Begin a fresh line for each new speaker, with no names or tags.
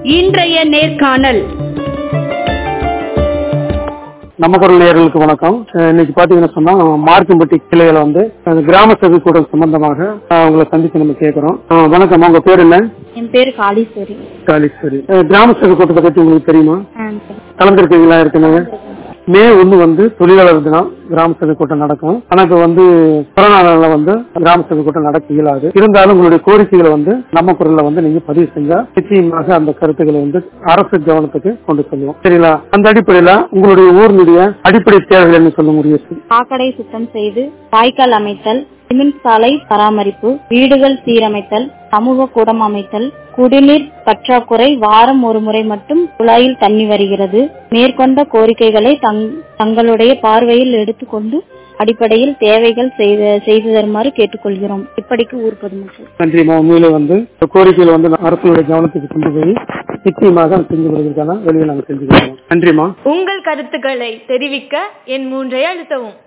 இன்றைய நேர்காணல்
நம்ம குரல் நேயர்களுக்கு வணக்கம் அஹ் இன்னைக்கு பாத்தீங்கன்னா சொன்னா மார்க்கம்பட்டி கிளையில வந்து அஹ் கிராம சபை கூட்டம் சம்பந்தமாக அஹ் உங்களை சந்திச்சு நம்ம கேட்கிறோம் அஹ் வணக்கம் உங்க பேர் என்ன
என் பேர் காளீஸ்வரி
காளீஸ்வரி அஹ் கிராம சபை கூட்டத்தை பத்தி உங்களுக்கு தெரியுமா கலந்துருக்கீங்களா இருக்குங்க மே ஒண்ணு வந்து தொழிலாளர் தினம் கிராம சபை கூட்டம் நடக்கும் ஆனா இப்ப வந்து கொரோனால வந்து கிராம சபை கூட்டம் நடக்க இயலாது இருந்தாலும் உங்களுடைய கோரிக்கைகளை வந்து நம்ம குரல்ல வந்து நீங்க பதிவு செஞ்சா நிச்சயமாக அந்த கருத்துக்களை வந்து அரசு கவனத்துக்கு கொண்டு செல்வோம் சரிங்களா அந்த அடிப்படையில உங்களுடைய ஊரினுடைய அடிப்படை தேவைகள் என்ன சொல்ல முடியும்
சாக்கடை சுத்தம் செய்து வாய்க்கால் அமைத்தல் சிமெண்ட் சாலை பராமரிப்பு வீடுகள் சீரமைத்தல் சமூக கூடம் அமைத்தல் குடிநீர் பற்றாக்குறை வாரம் ஒரு முறை மட்டும் குழாயில் தண்ணி வருகிறது மேற்கொண்ட கோரிக்கைகளை தங்- தங்களுடைய பார்வையில் எடுத்துக்கொண்டு அடிப்படையில் தேவைகள் செய்து செய்து தருமாறு கேட்டுக்கொள்கிறோம் இப்படிக்கு ஊர் பொதுமக்கள்
நன்றிமா உண்மையிலே வந்து இந்த கோரிக்கைகளை வந்து அரசுடைய கவனத்துக்கு கொண்டு போய் நிச்சயமாக அதை செஞ்சு கொடுக்கிறதுக்கான வெளியே நாங்கள் செஞ்சு கொடுக்கிறோம் நன்றிமா
உங்கள் கருத்துக்களை தெரிவிக்க என் மூன்றை அழுத்தவும்